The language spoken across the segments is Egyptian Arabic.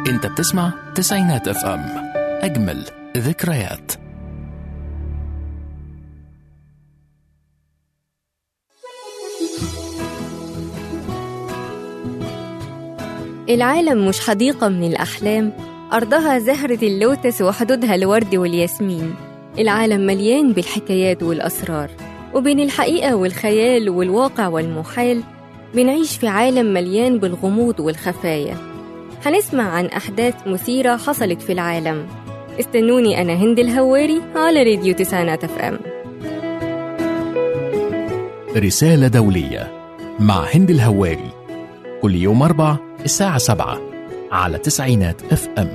انت بتسمع تسعينات اف ام اجمل ذكريات العالم مش حديقة من الأحلام أرضها زهرة اللوتس وحدودها الورد والياسمين العالم مليان بالحكايات والأسرار وبين الحقيقة والخيال والواقع والمحال بنعيش في عالم مليان بالغموض والخفايا هنسمع عن أحداث مثيرة حصلت في العالم استنوني أنا هند الهواري على راديو تسعينات اف ام رسالة دولية مع هند الهواري كل يوم أربع الساعة سبعة على تسعينات اف ام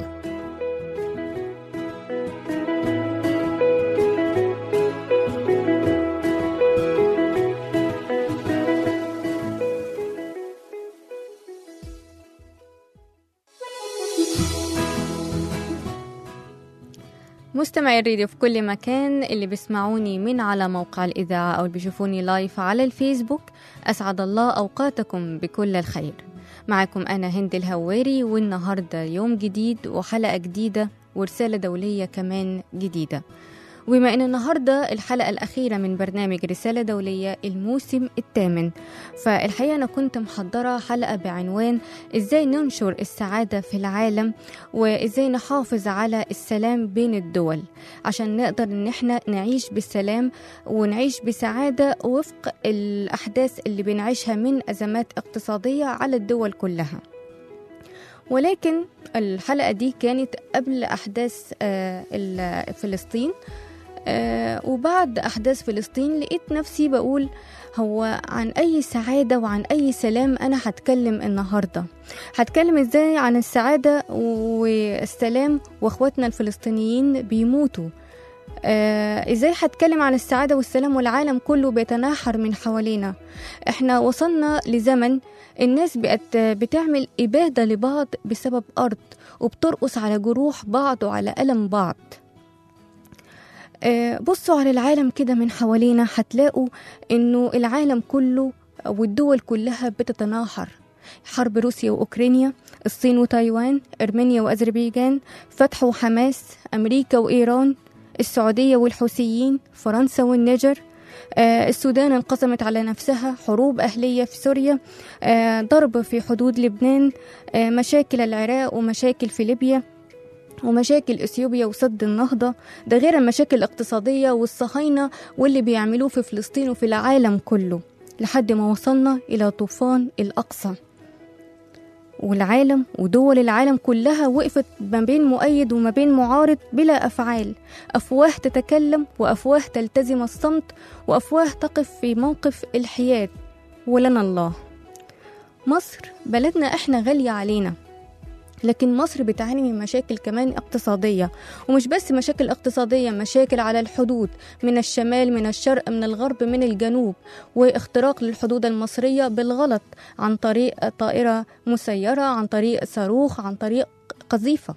مستمعي الراديو في كل مكان اللي بيسمعوني من على موقع الإذاعة أو اللي بيشوفوني لايف على الفيسبوك أسعد الله أوقاتكم بكل الخير معكم أنا هند الهواري والنهاردة يوم جديد وحلقة جديدة ورسالة دولية كمان جديدة وبما ان النهارده الحلقه الاخيره من برنامج رساله دوليه الموسم الثامن فالحقيقه انا كنت محضره حلقه بعنوان ازاي ننشر السعاده في العالم وازاي نحافظ على السلام بين الدول عشان نقدر ان احنا نعيش بالسلام ونعيش بسعاده وفق الاحداث اللي بنعيشها من ازمات اقتصاديه على الدول كلها ولكن الحلقة دي كانت قبل أحداث آه، ال- فلسطين آه، وبعد أحداث فلسطين لقيت نفسي بقول هو عن أي سعادة وعن أي سلام أنا هتكلم النهاردة هتكلم إزاي عن السعادة والسلام وأخواتنا الفلسطينيين بيموتوا آه ازاي هتكلم عن السعادة والسلام والعالم كله بيتناحر من حوالينا احنا وصلنا لزمن الناس بقت بتعمل إبادة لبعض بسبب أرض وبترقص على جروح بعض وعلى ألم بعض آه، بصوا على العالم كده من حوالينا هتلاقوا انه العالم كله والدول كلها بتتناحر حرب روسيا واوكرانيا الصين وتايوان ارمينيا واذربيجان فتح وحماس امريكا وايران السعوديه والحوثيين فرنسا والنيجر آه، السودان انقسمت على نفسها حروب أهلية في سوريا آه، ضرب في حدود لبنان آه، مشاكل العراق ومشاكل في ليبيا ومشاكل اثيوبيا وسد النهضه ده غير المشاكل الاقتصاديه والصهاينه واللي بيعملوه في فلسطين وفي العالم كله لحد ما وصلنا الى طوفان الاقصى والعالم ودول العالم كلها وقفت ما بين مؤيد وما بين معارض بلا افعال افواه تتكلم وافواه تلتزم الصمت وافواه تقف في موقف الحياد ولنا الله مصر بلدنا احنا غاليه علينا لكن مصر بتعاني من مشاكل كمان اقتصادية ومش بس مشاكل اقتصادية مشاكل على الحدود من الشمال من الشرق من الغرب من الجنوب واختراق للحدود المصرية بالغلط عن طريق طائرة مسيرة عن طريق صاروخ عن طريق قذيفة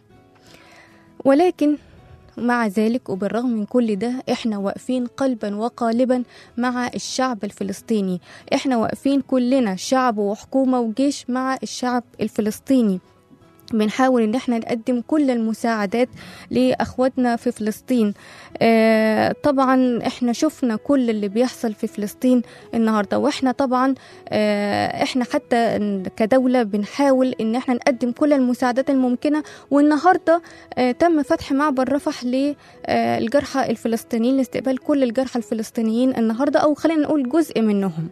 ولكن مع ذلك وبالرغم من كل ده احنا واقفين قلبا وقالبا مع الشعب الفلسطيني احنا واقفين كلنا شعب وحكومة وجيش مع الشعب الفلسطيني بنحاول ان احنا نقدم كل المساعدات لاخواتنا في فلسطين آه طبعا احنا شفنا كل اللي بيحصل في فلسطين النهارده واحنا طبعا آه احنا حتى كدوله بنحاول ان احنا نقدم كل المساعدات الممكنه والنهارده آه تم فتح معبر رفح للجرحى الفلسطينيين لاستقبال كل الجرحى الفلسطينيين النهارده او خلينا نقول جزء منهم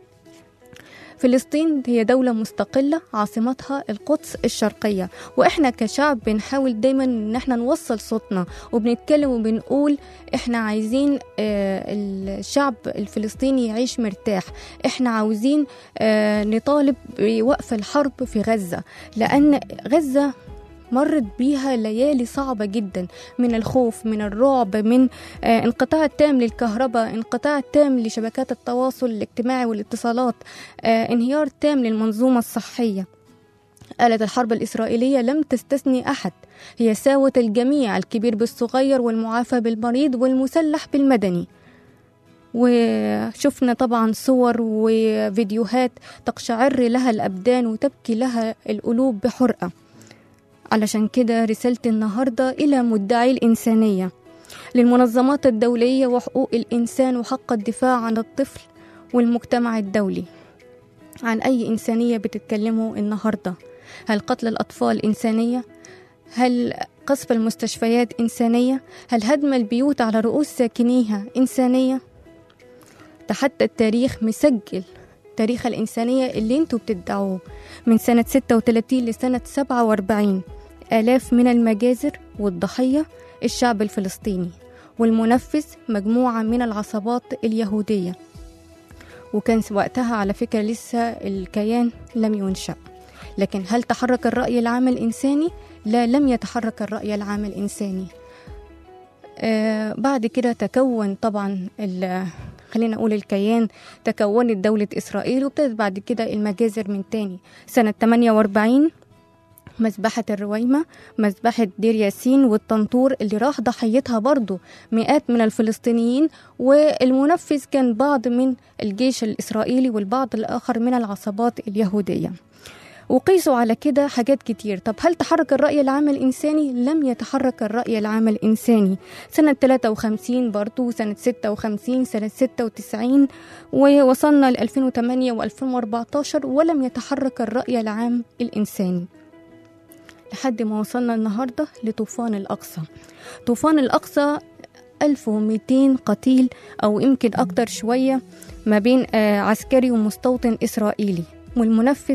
فلسطين هي دولة مستقلة عاصمتها القدس الشرقية وإحنا كشعب بنحاول دايما إن إحنا نوصل صوتنا وبنتكلم وبنقول إحنا عايزين آه، الشعب الفلسطيني يعيش مرتاح إحنا عاوزين آه، نطالب بوقف الحرب في غزة لأن غزة مرت بيها ليالي صعبة جدا من الخوف من الرعب من آه، انقطاع تام للكهرباء انقطاع تام لشبكات التواصل الاجتماعي والاتصالات آه، انهيار تام للمنظومة الصحية آلة الحرب الإسرائيلية لم تستثني أحد هي ساوت الجميع الكبير بالصغير والمعافى بالمريض والمسلح بالمدني وشفنا طبعا صور وفيديوهات تقشعر لها الأبدان وتبكي لها القلوب بحرقة علشان كده رسالة النهاردة إلى مدعي الإنسانية للمنظمات الدولية وحقوق الإنسان وحق الدفاع عن الطفل والمجتمع الدولي عن أي إنسانية بتتكلموا النهاردة هل قتل الأطفال إنسانية؟ هل قصف المستشفيات إنسانية؟ هل هدم البيوت على رؤوس ساكنيها إنسانية؟ ده حتى التاريخ مسجل تاريخ الإنسانية اللي انتوا بتدعوه من سنة 36 لسنة 47 آلاف من المجازر والضحية الشعب الفلسطيني والمنفذ مجموعة من العصابات اليهودية وكان وقتها على فكرة لسه الكيان لم ينشأ لكن هل تحرك الرأي العام الإنساني؟ لا لم يتحرك الرأي العام الإنساني آه بعد كده تكون طبعا خلينا نقول الكيان تكونت دولة إسرائيل وابتدت بعد كده المجازر من تاني سنة 48 مذبحة الرويمة مذبحة دير ياسين والطنطور اللي راح ضحيتها برضو مئات من الفلسطينيين والمنفذ كان بعض من الجيش الإسرائيلي والبعض الآخر من العصابات اليهودية وقيسوا على كده حاجات كتير طب هل تحرك الرأي العام الإنساني؟ لم يتحرك الرأي العام الإنساني سنة 53 برضو سنة 56 سنة 96 ووصلنا ل 2008 و 2014 ولم يتحرك الرأي العام الإنساني لحد ما وصلنا النهاردة لطوفان الأقصى طوفان الأقصى 1200 قتيل أو يمكن أكتر شوية ما بين عسكري ومستوطن إسرائيلي والمنفذ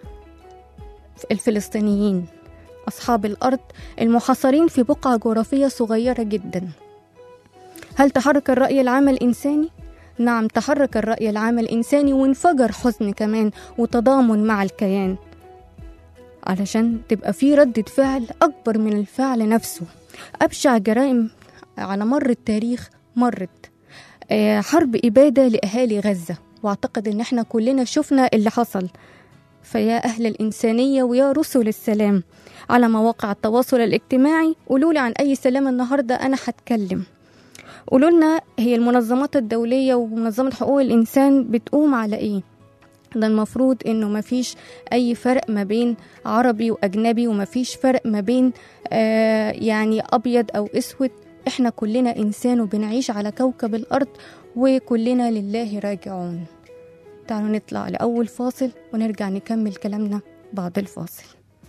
الفلسطينيين أصحاب الأرض المحاصرين في بقعة جغرافية صغيرة جدا هل تحرك الرأي العام الإنساني؟ نعم تحرك الرأي العام الإنساني وانفجر حزن كمان وتضامن مع الكيان علشان تبقى في ردة فعل أكبر من الفعل نفسه أبشع جرائم على مر التاريخ مرت حرب إبادة لأهالي غزة واعتقد ان احنا كلنا شفنا اللي حصل فيا أهل الإنسانية ويا رسل السلام على مواقع التواصل الاجتماعي قولوا لي عن أي سلام النهاردة أنا هتكلم قولوا لنا هي المنظمات الدولية ومنظمة حقوق الإنسان بتقوم على إيه ده المفروض انه مفيش اي فرق ما بين عربي واجنبي ومفيش فرق ما بين آه يعني ابيض او اسود احنا كلنا انسان وبنعيش على كوكب الارض وكلنا لله راجعون تعالوا نطلع لأول فاصل ونرجع نكمل كلامنا بعد الفاصل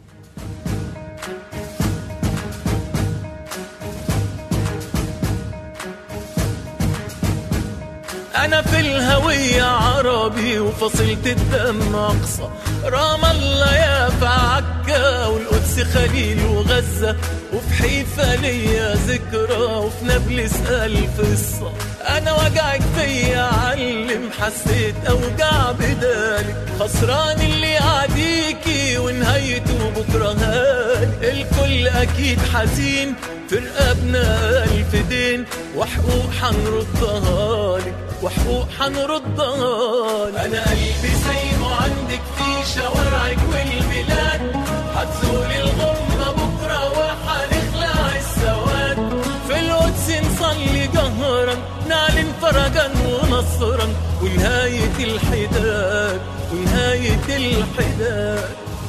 أنا في الهوية عربي وفصلت الدم أقصى رام الله يا عكا والقدس خليل وغزة وفي حيفا ليا ذكرى وفي نابلس ألف قصة أنا وجعك فيا علم حسيت أوجع بدالك خسران اللي عديكي ونهايته بكرة هاني الكل أكيد حزين في رقابنا ألف دين وحقوق حنردها لك وحقوق حنردها لك أنا قلبي سايبه عندك في شوارعك والبلاد هتزول الغمة بكرة وحنخلع السواد في القدس نصلي جهرا نعلن فرجا ونصرا ونهاية الحداد ونهاية الحداد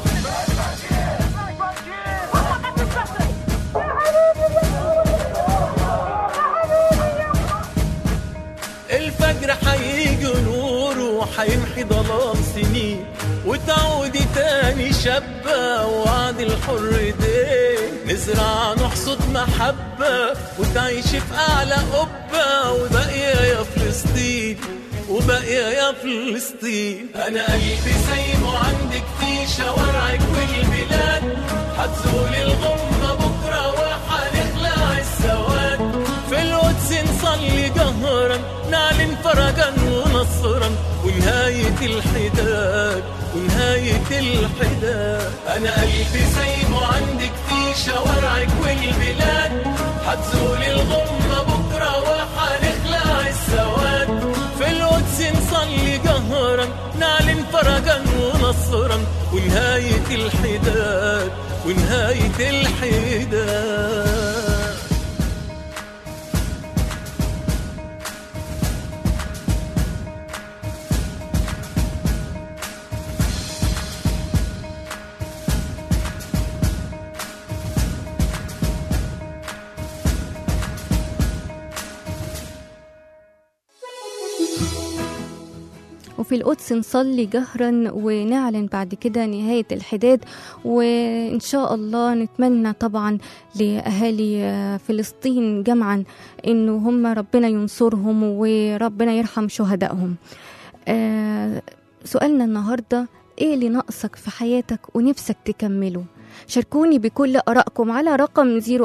الفجر حيجي نور وحيمحي ظلام سنين وتعودي تاني شابة وعد الحر دين نزرع نحصد محبة وتعيش في أعلى قبة وباقية يا فلسطين وباقية يا فلسطين أنا قلبي سايبه عندك في شوارعك والبلاد هتزول الغمة بكرة وحنخلع السواد في القدس نصلي جهرا نعلن فرجا ونصرا ونهاية الحداد ونهاية الحداد أنا قلبي سايبه عندك في شوارعك والبلاد هتزول الغمة بكرة وحنخلع السواد في القدس نصلي جهرا نعلن فرجا ونصرا ونهاية الحداد ونهاية الحداد وفي القدس نصلي جهرا ونعلن بعد كده نهاية الحداد وإن شاء الله نتمنى طبعا لأهالي آه، فلسطين جمعا إنه هم ربنا ينصرهم وربنا يرحم شهدائهم آه، سؤالنا النهاردة إيه اللي ناقصك في حياتك ونفسك تكمله شاركوني بكل آرائكم على رقم 004278994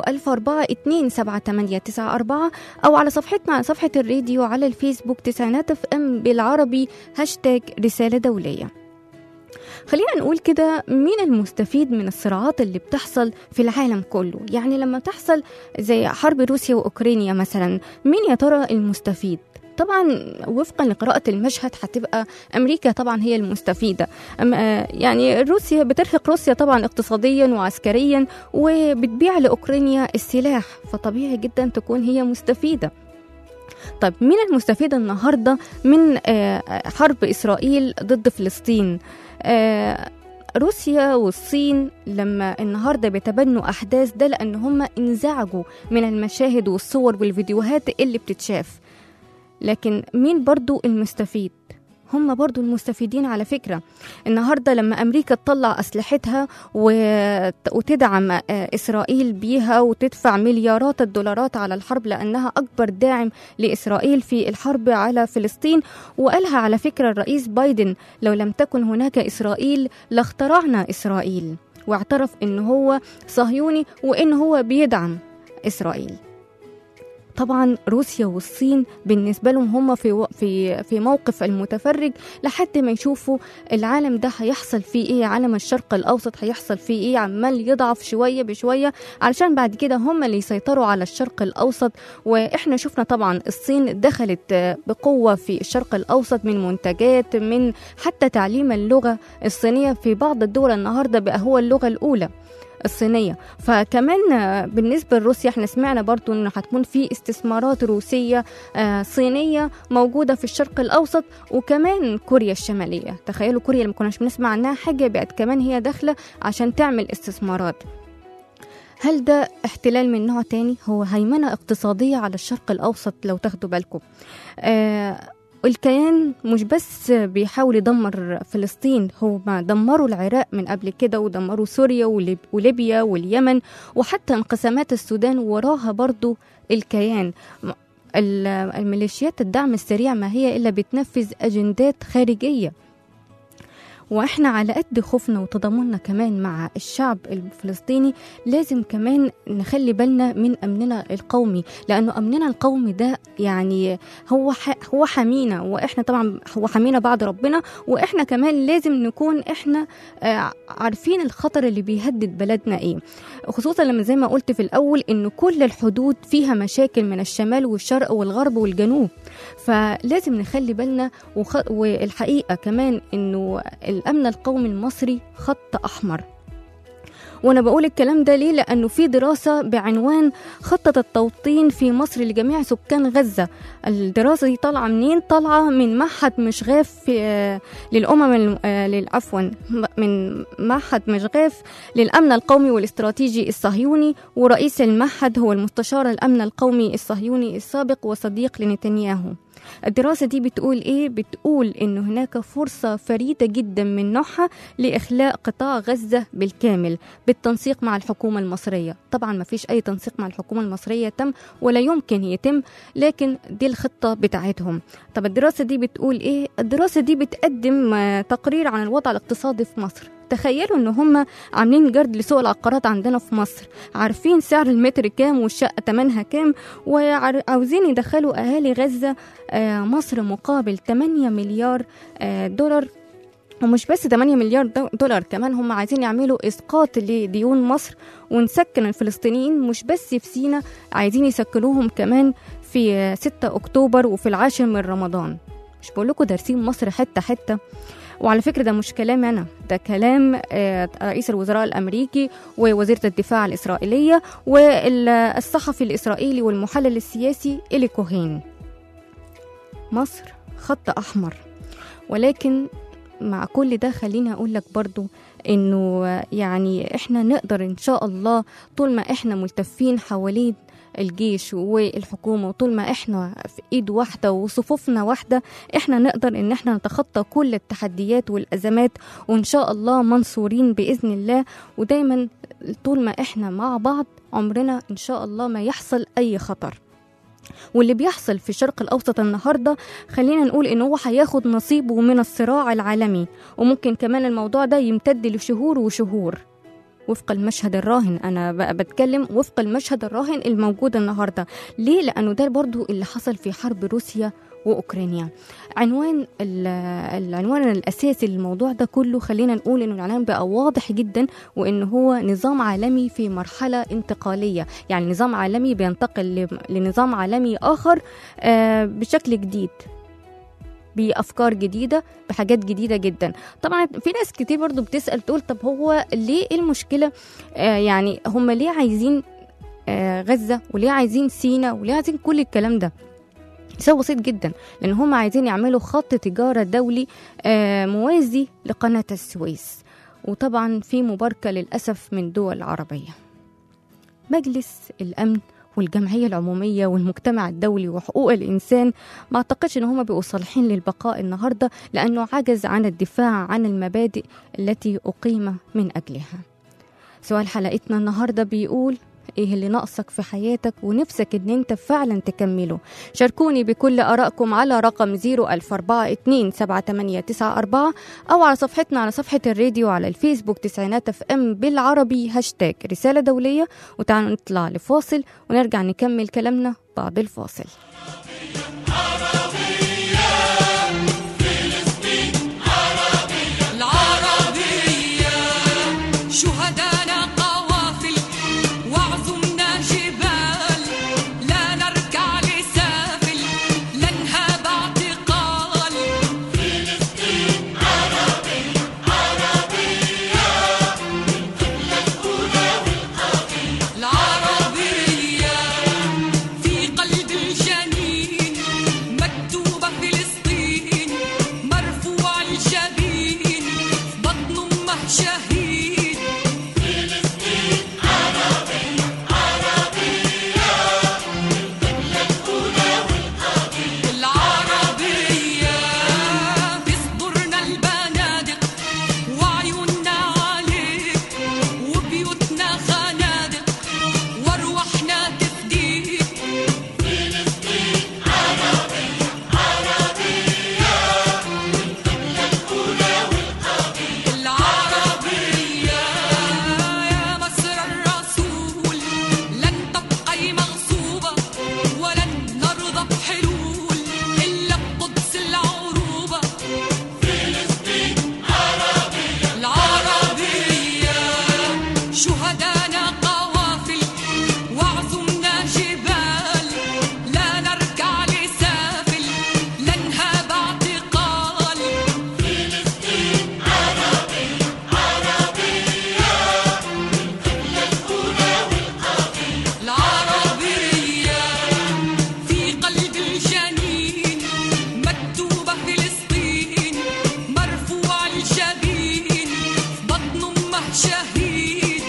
أو على صفحتنا على صفحة الراديو على الفيسبوك تسعينات اف ام بالعربي هاشتاج رسالة دولية خلينا نقول كده مين المستفيد من الصراعات اللي بتحصل في العالم كله يعني لما تحصل زي حرب روسيا وأوكرانيا مثلا مين يا ترى المستفيد طبعا وفقا لقراءة المشهد هتبقى أمريكا طبعا هي المستفيدة أم آه، يعني روسيا بترهق روسيا طبعا اقتصاديا وعسكريا وبتبيع لأوكرانيا السلاح فطبيعي جدا تكون هي مستفيدة طيب مين المستفيد النهاردة من آه، حرب إسرائيل ضد فلسطين آه، روسيا والصين لما النهارده بيتبنوا احداث ده لان هم انزعجوا من المشاهد والصور والفيديوهات اللي بتتشاف لكن مين برضو المستفيد هم برضو المستفيدين على فكرة النهاردة لما أمريكا تطلع أسلحتها و- وتدعم آه، إسرائيل بيها وتدفع مليارات الدولارات على الحرب لأنها أكبر داعم لإسرائيل في الحرب على فلسطين وقالها على فكرة الرئيس بايدن لو لم تكن هناك إسرائيل لاخترعنا إسرائيل واعترف إن هو صهيوني وإن هو بيدعم إسرائيل طبعا روسيا والصين بالنسبة لهم هم في و- في في موقف المتفرج لحد ما يشوفوا العالم ده هيحصل فيه ايه عالم الشرق الاوسط هيحصل فيه ايه عمال يضعف شوية بشوية علشان بعد كده هم اللي يسيطروا على الشرق الاوسط واحنا شفنا طبعا الصين دخلت آه، بقوة في الشرق الاوسط من منتجات من حتى تعليم اللغة الصينية في بعض الدول النهاردة بقى هو اللغة الاولى الصينية فكمان آه، بالنسبة لروسيا احنا سمعنا برضو انه هتكون في استثمارات روسية آه، صينية موجودة في الشرق الأوسط وكمان كوريا الشمالية تخيلوا كوريا اللي ما كناش بنسمع عنها حاجة بقت كمان هي داخلة عشان تعمل استثمارات هل ده احتلال من نوع تاني هو هيمنة اقتصادية على الشرق الأوسط لو تاخدوا بالكم آه الكيان مش بس بيحاول يدمر فلسطين هو ما دمروا العراق من قبل كده ودمروا سوريا وليب- وليبيا واليمن وحتى انقسامات السودان وراها برضو الكيان م- ال- الميليشيات الدعم السريع ما هي إلا بتنفذ أجندات خارجية واحنا على قد خوفنا وتضامننا كمان مع الشعب الفلسطيني لازم كمان نخلي بالنا من امننا القومي لانه امننا القومي ده يعني هو ح... هو حمينا واحنا طبعا هو حمينا بعد ربنا واحنا كمان لازم نكون احنا آه، عارفين الخطر اللي بيهدد بلدنا ايه خصوصا لما زي ما قلت في الاول انه كل الحدود فيها مشاكل من الشمال والشرق والغرب والجنوب فلازم نخلي بالنا وخ... والحقيقه كمان انه الامن القومي المصري خط احمر وانا بقول الكلام ده ليه لانه في دراسه بعنوان خطه التوطين في مصر لجميع سكان غزه الدراسه دي طالعه منين طالعه من معهد مشغاف في آه، للامم الم- آه، لل- عفوا م- من معهد مشغاف للامن القومي والاستراتيجي الصهيوني ورئيس المعهد هو المستشار الامن القومي الصهيوني السابق وصديق لنتنياهو الدراسة دي بتقول إيه؟ بتقول إن هناك فرصة فريدة جدا من نوعها لإخلاء قطاع غزة بالكامل بالتنسيق مع الحكومة المصرية طبعا ما فيش أي تنسيق مع الحكومة المصرية تم ولا يمكن يتم لكن دي الخطة بتاعتهم طب الدراسة دي بتقول إيه؟ الدراسة دي بتقدم آه، تقرير عن الوضع الاقتصادي في مصر تخيلوا ان هم عاملين جرد لسوق العقارات عندنا في مصر عارفين سعر المتر كام والشقه تمنها كام وعاوزين يدخلوا اهالي غزه آه، مصر مقابل 8 مليار آه، دولار ومش بس 8 مليار دو- دولار كمان هم عايزين يعملوا اسقاط لديون مصر ونسكن الفلسطينيين مش بس في سينا عايزين يسكنوهم كمان في آه، 6 اكتوبر وفي العاشر من رمضان مش بقول لكم دارسين مصر حته حته وعلى فكرة ده مش كلام أنا ده كلام آه، رئيس الوزراء الأمريكي ووزيرة الدفاع الإسرائيلية والصحفي الإسرائيلي والمحلل السياسي إلي كوهين مصر خط أحمر ولكن مع كل ده خليني أقول لك برضو إنه يعني إحنا نقدر إن شاء الله طول ما إحنا ملتفين حوالين الجيش والحكومة وطول ما احنا في ايد واحدة وصفوفنا واحدة احنا نقدر ان احنا نتخطى كل التحديات والازمات وان شاء الله منصورين باذن الله ودايما طول ما احنا مع بعض عمرنا ان شاء الله ما يحصل اي خطر واللي بيحصل في الشرق الأوسط النهاردة خلينا نقول إن هو هياخد نصيبه من الصراع العالمي وممكن كمان الموضوع ده يمتد لشهور وشهور وفق المشهد الراهن أنا بقى بتكلم وفق المشهد الراهن الموجود النهاردة ليه؟ لأنه ده برضو اللي حصل في حرب روسيا وأوكرانيا عنوان ال- العنوان الأساسي للموضوع ده كله خلينا نقول إنه العنوان بقى واضح جدا وإن هو نظام عالمي في مرحلة انتقالية يعني نظام عالمي بينتقل ل- لنظام عالمي آخر آه، بشكل جديد بأفكار جديدة بحاجات جديدة جدا طبعا في ناس كتير برضو بتسأل تقول طب هو ليه إيه المشكلة آه يعني هم ليه عايزين آه غزة وليه عايزين سينا وليه عايزين كل الكلام ده سبب بسيط جدا لان هم عايزين يعملوا خط تجاره دولي آه، موازي لقناه السويس وطبعا في مباركه للاسف من دول عربيه مجلس الامن والجمعيه العموميه والمجتمع الدولي وحقوق الانسان ما اعتقدش ان هم بيبقوا صالحين للبقاء النهارده لانه عجز عن الدفاع عن المبادئ التي اقيم من اجلها سؤال حلقتنا النهارده بيقول ايه اللي ناقصك في حياتك ونفسك ان انت فعلا تكمله شاركوني بكل ارائكم على رقم 004278994 او على صفحتنا على صفحه الراديو على الفيسبوك تسعينات اف ام بالعربي هاشتاج رساله دوليه وتعالوا نطلع لفاصل ونرجع نكمل كلامنا بعد الفاصل العربية شهدانا قوافل وعظمنا جبال لا نركع لسافل لا نهاب اعتقال العربية في قلب الجنين مكتوبة فلسطين مرفوع الجبين بطن أمه شهيد العربية بصدرنا البنادق وعيوننا عليك وبيوتنا خنادق وارواحنا تفديك العربية يا مصر الرسول لن تبقي مغصوبة ولن نرضى بحلول إلا بقدس العروبة العربية شهدانا قوافل وعظمنا جبال لا نركع لسافل لا نهاب اعتقال العربية في قلب الجنين مكتوبة فلسطين مرفوع الجبين بطن أمه شهيد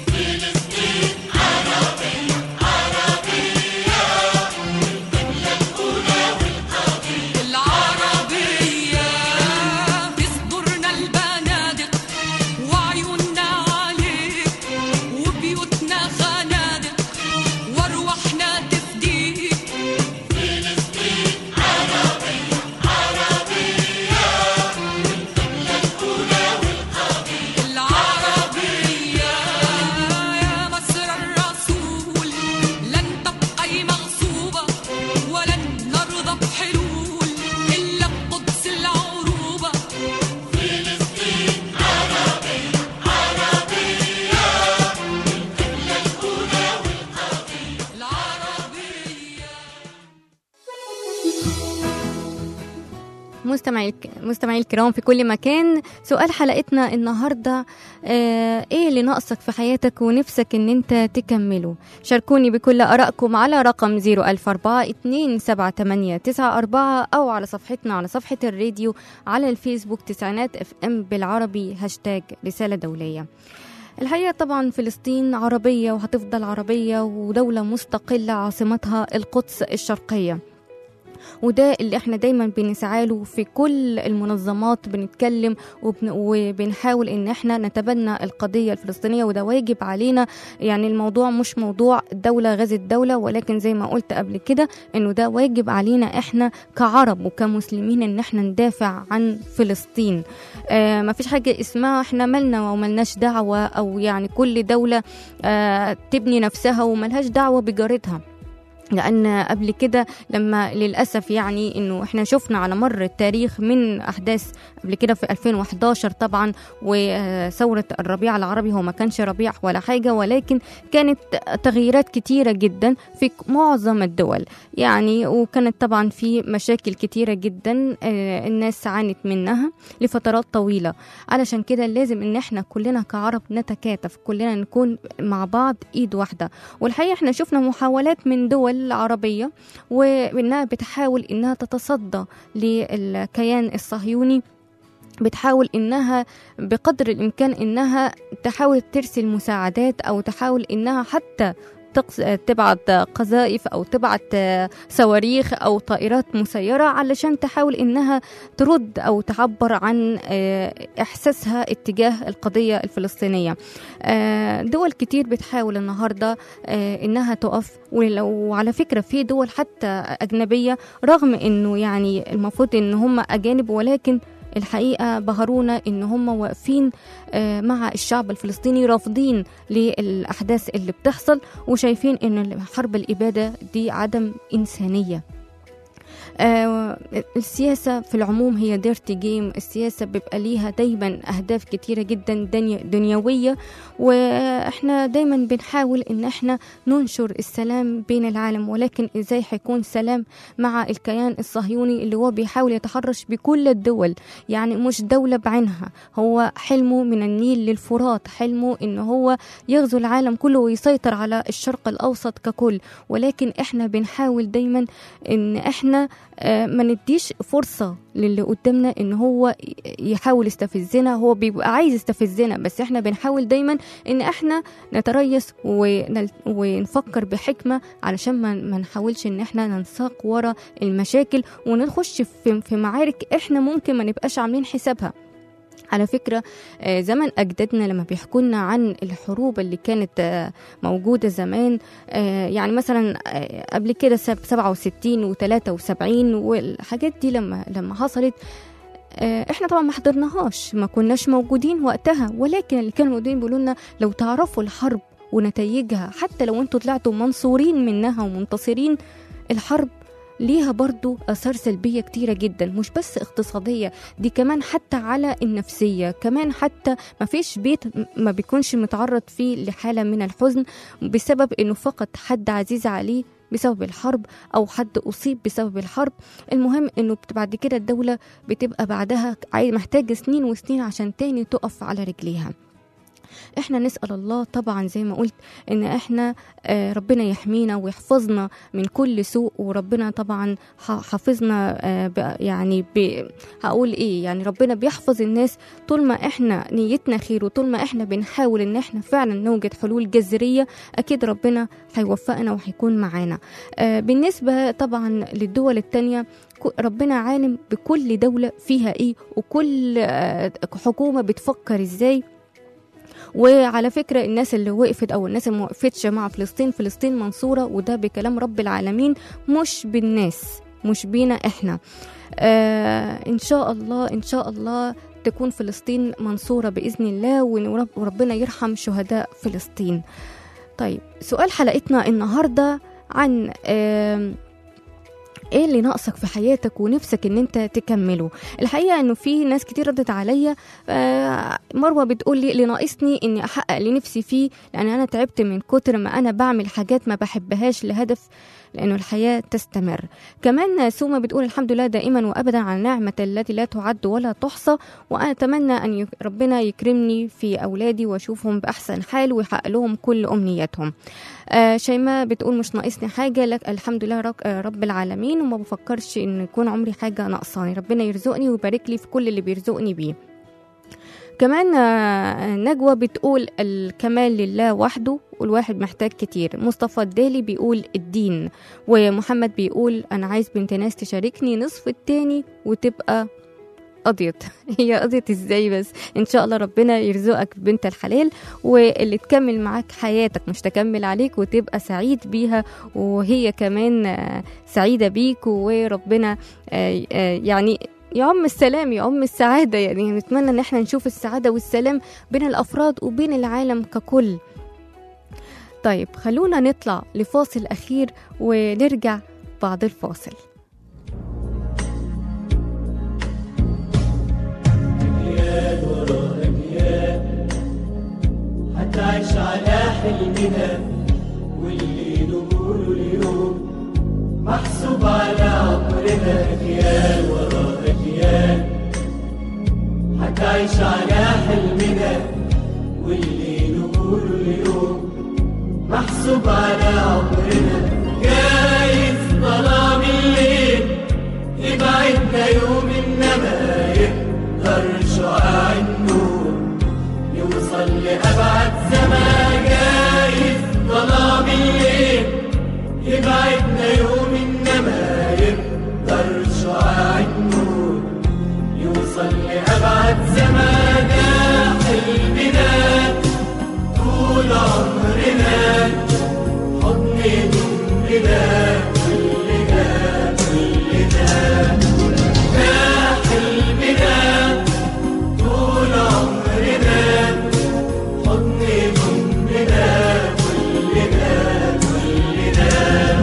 العربية بصدرنا البنادق وعيوننا عليك وبيوتنا خنادق وارواحنا تفديك العربية يا مصر الرسول لن تبقي مغصوبة ولن نرضى بحلول إلا بقدس العروبة العربية مستمعي مستمعي الكرام في كل مكان سؤال حلقتنا النهارده آه ايه اللي ناقصك في حياتك ونفسك ان انت تكمله شاركوني بكل ارائكم على رقم 004427894 او على صفحتنا على صفحه الراديو على الفيسبوك تسعينات اف ام بالعربي هاشتاج رساله دوليه الحقيقة طبعا فلسطين عربية وهتفضل عربية ودولة مستقلة عاصمتها القدس الشرقية وده اللي احنا دايما بنسعى له في كل المنظمات بنتكلم وبن وبنحاول ان احنا نتبنى القضيه الفلسطينيه وده واجب علينا يعني الموضوع مش موضوع دوله غزت دوله ولكن زي ما قلت قبل كده انه ده واجب علينا احنا كعرب وكمسلمين ان احنا ندافع عن فلسطين آه ما فيش حاجه اسمها احنا مالنا وملناش دعوه او يعني كل دوله آه تبني نفسها وملهاش دعوه بجارتها لان قبل كده لما للاسف يعني انه احنا شفنا على مر التاريخ من احداث قبل كده في 2011 طبعا وثوره الربيع العربي هو ما كانش ربيع ولا حاجه ولكن كانت تغييرات كتيره جدا في معظم الدول يعني وكانت طبعا في مشاكل كتيره جدا آه، الناس عانت منها لفترات طويله علشان كده لازم ان احنا كلنا كعرب نتكاتف كلنا نكون مع بعض ايد واحده والحقيقه احنا شفنا محاولات من دول عربيه وانها بتحاول انها تتصدى للكيان الصهيوني بتحاول انها بقدر الامكان انها تحاول ترسل مساعدات او تحاول انها حتى تقص- تبعت قذائف او تبعت صواريخ او طائرات مسيره علشان تحاول انها ترد او تعبر عن آه، احساسها اتجاه القضيه الفلسطينيه آه، دول كتير بتحاول النهارده آه، انها تقف ولو وعلى فكره في دول حتى اجنبيه رغم انه يعني المفروض ان هم اجانب ولكن الحقيقه بهرونا ان هم واقفين آه، مع الشعب الفلسطيني رافضين للاحداث اللي بتحصل وشايفين ان حرب الاباده دي عدم انسانيه آه، السياسة في العموم هي ديرتي جيم السياسة بيبقى ليها دايما أهداف كتيرة جدا دني- دنيوية وإحنا دايما بنحاول إن إحنا ننشر السلام بين العالم ولكن إزاي هيكون سلام مع الكيان الصهيوني اللي هو بيحاول يتحرش بكل الدول يعني مش دولة بعينها هو حلمه من النيل للفرات حلمه إن هو يغزو العالم كله ويسيطر على الشرق الأوسط ككل ولكن إحنا بنحاول دايما إن إحنا آه، ما نديش فرصة للي قدامنا ان هو يحاول يستفزنا هو بيبقى عايز يستفزنا بس احنا بنحاول دايما ان احنا نتريث ونل- ونفكر بحكمة علشان ما ما نحاولش ان احنا ننساق ورا المشاكل ونخش في في معارك احنا ممكن ما نبقاش عاملين حسابها على فكرة آه، زمن أجدادنا لما بيحكوا لنا عن الحروب اللي كانت آه، موجودة زمان آه، يعني مثلا آه، قبل كده سب- 67 و73 والحاجات دي لما لما حصلت آه، احنا طبعا ما حضرناهاش ما كناش موجودين وقتها ولكن اللي كانوا موجودين بيقولوا لنا لو تعرفوا الحرب ونتائجها حتى لو انتوا طلعتوا منصورين منها ومنتصرين الحرب ليها برضو أثار سلبية كتيرة جدا مش بس اقتصادية دي كمان حتى على النفسية كمان حتى ما فيش بيت ما بيكونش متعرض فيه لحالة من الحزن بسبب انه فقد حد عزيز عليه بسبب الحرب او حد اصيب بسبب الحرب المهم انه بت- بعد كده الدولة بتبقى بعدها عاي- محتاجة سنين وسنين عشان تاني تقف على رجليها احنا نسأل الله طبعا زي ما قلت ان احنا آه، ربنا يحمينا ويحفظنا من كل سوء وربنا طبعا ح- حافظنا آه، ب- يعني ب- هقول ايه يعني ربنا بيحفظ الناس طول ما احنا نيتنا خير وطول ما احنا بنحاول ان احنا فعلا نوجد حلول جذرية اكيد ربنا هيوفقنا وهيكون معانا آه، بالنسبة طبعا للدول التانية ك- ربنا عالم بكل دولة فيها ايه وكل آه، حكومة بتفكر ازاي وعلى فكرة الناس اللي وقفت أو الناس اللي ما وقفتش مع فلسطين فلسطين منصورة وده بكلام رب العالمين مش بالناس مش بينا إحنا آه إن شاء الله إن شاء الله تكون فلسطين منصورة بإذن الله ورب- وربنا يرحم شهداء فلسطين طيب سؤال حلقتنا النهاردة عن آم، ايه اللي ناقصك في حياتك ونفسك ان انت تكمله الحقيقه انه في ناس كتير ردت عليا آه، مروه بتقول لي اللي ناقصني اني احقق اللي نفسي فيه لان انا تعبت من كتر ما انا بعمل حاجات ما بحبهاش لهدف لانه الحياه تستمر كمان سوما بتقول الحمد لله دائما وابدا على النعمه التي لا تعد ولا تحصى وانا اتمنى ان يك- ربنا يكرمني في اولادي واشوفهم باحسن حال ويحقق لهم كل امنياتهم آه شيماء بتقول مش ناقصني حاجه لك الحمد لله رب, آه رب العالمين وما بفكرش ان يكون عمري حاجه ناقصاني ربنا يرزقني ويبارك لي في كل اللي بيرزقني بيه كمان آه، نجوى بتقول الكمال لله وحده والواحد محتاج كتير مصطفى الدالي بيقول الدين ومحمد بيقول أنا عايز بنت ناس تشاركني نصف التاني وتبقى قضيت هي قضيت ازاي بس ان شاء الله ربنا يرزقك بنت الحلال واللي تكمل معاك حياتك مش تكمل عليك وتبقى سعيد بيها وهي كمان آه، سعيدة بيك وربنا آه، آه، يعني يعم السلام يعم السعادة يعني نتمنى ان احنا نشوف السعادة والسلام بين الافراد وبين العالم ككل طيب خلونا نطلع لفاصل اخير ونرجع بعد الفاصل هتعيش على حلمنا واللي نقوله اليوم محسوب على عمرنا أجيال ورا أجيال هتعيش على حلمنا واللي نقوله اليوم محسوب على عمرنا جايز ظلام الليل يبعدنا يوم إنما يقدر شعاع النور يوصل لأبعد زمان جايز ظلام الليل يبعدنا يوم إنما يقدر شعاع النور يوصل لأبعد زمان ده حلمنا طول عمرنا حضن ضمنا كلنا كلنا ده حلمنا طول عمرنا حضن ضمنا كلنا كلنا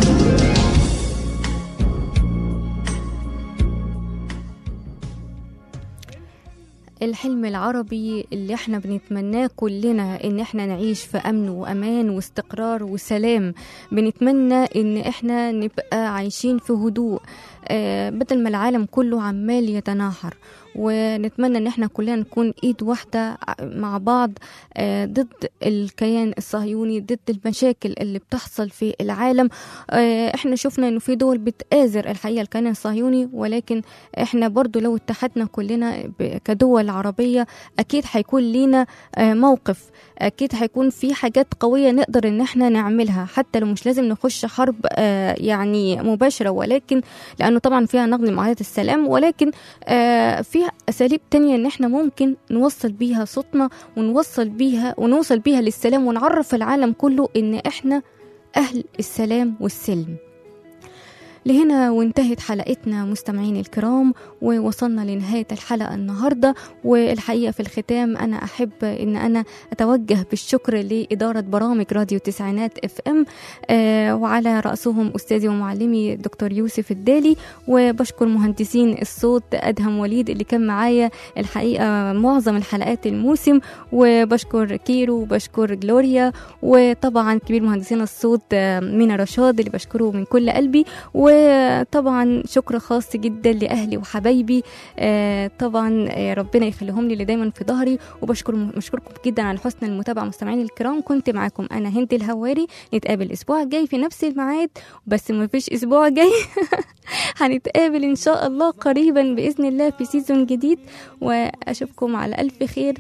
الحلم العربي اللي احنا بنتمناه كلنا ان احنا نعيش في امن وامان واستقرار وسلام بنتمنى ان احنا نبقى عايشين في هدوء آه، بدل ما العالم كله عمال يتناحر ونتمنى ان احنا كلنا نكون ايد واحده مع بعض آه، ضد الكيان الصهيوني ضد المشاكل اللي بتحصل في العالم آه، احنا شفنا انه في دول بتآزر الحقيقه الكيان الصهيوني ولكن احنا برضو لو اتحدنا كلنا ب- كدول عربيه اكيد هيكون لينا آه، موقف اكيد هيكون في حاجات قويه نقدر ان احنا نعملها حتى لو مش لازم نخش حرب آه، يعني مباشره ولكن لانه طبعا فيها نقد لمعاهده السلام ولكن آه، فيها اساليب تانية ان احنا ممكن نوصل بيها صوتنا ونوصل بيها ونوصل بيها للسلام ونعرف العالم كله ان احنا اهل السلام والسلم لهنا وانتهت حلقتنا مستمعين الكرام ووصلنا لنهاية الحلقة النهاردة والحقيقة في الختام أنا أحب أن أنا أتوجه بالشكر لإدارة برامج راديو تسعينات اف ام آه وعلى رأسهم أستاذي ومعلمي الدكتور يوسف الدالي وبشكر مهندسين الصوت أدهم وليد اللي كان معايا الحقيقة معظم الحلقات الموسم وبشكر كيرو وبشكر جلوريا وطبعا كبير مهندسين الصوت آه، مينا رشاد اللي بشكره من كل قلبي وطبعا شكر خاص جدا لأهلي وحبايبي آه، طبعا آه، ربنا يخليهم لي اللي دايما في ظهري وبشكر بشكركم جدا على حسن المتابعة مستمعين الكرام كنت معاكم أنا هند الهواري نتقابل الأسبوع الجاي في نفس الميعاد بس ما فيش أسبوع جاي هنتقابل إن شاء الله قريبا بإذن الله في سيزون جديد وأشوفكم على ألف خير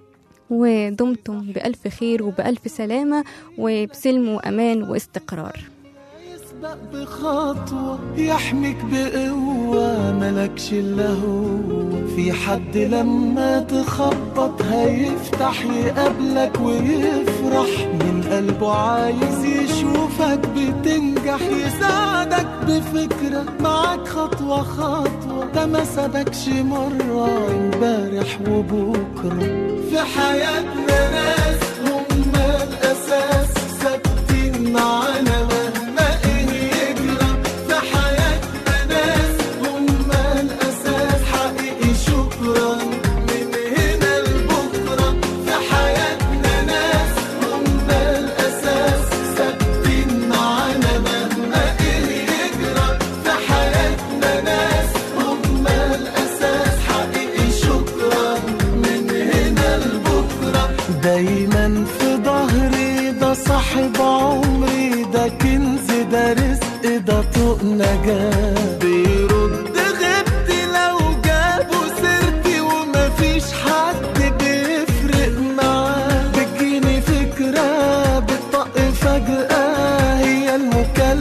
ودمتم بألف خير وبألف سلامة وبسلم وأمان واستقرار يسبق بخطوة يحميك بقوة ملكش إلا هو في حد لما تخبط هيفتح يقابلك ويفرح من قلبه عايز يشوفك بتنجح يساعدك بفكرة معاك خطوة خطوة ده ما سابكش مرة امبارح وبكرة في حياتنا ناس هم الأساس ثابتين معانا مهما إيه يجرى في حياتنا ناس هم الأساس حقيقي شكرا من هنا لبكرة في حياتنا ناس هم الأساس ثابتين معانا مهما إيه يجرى في حياتنا ناس هم الأساس حقيقي شكرا من هنا لبكرة دايما في ظهري ده صاحب عمري ده كنز ده رزق ده طوق نجاة بيرد غبتي لو جابوا سيرتي ومفيش حد بيه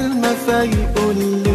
كلمة فيقول لي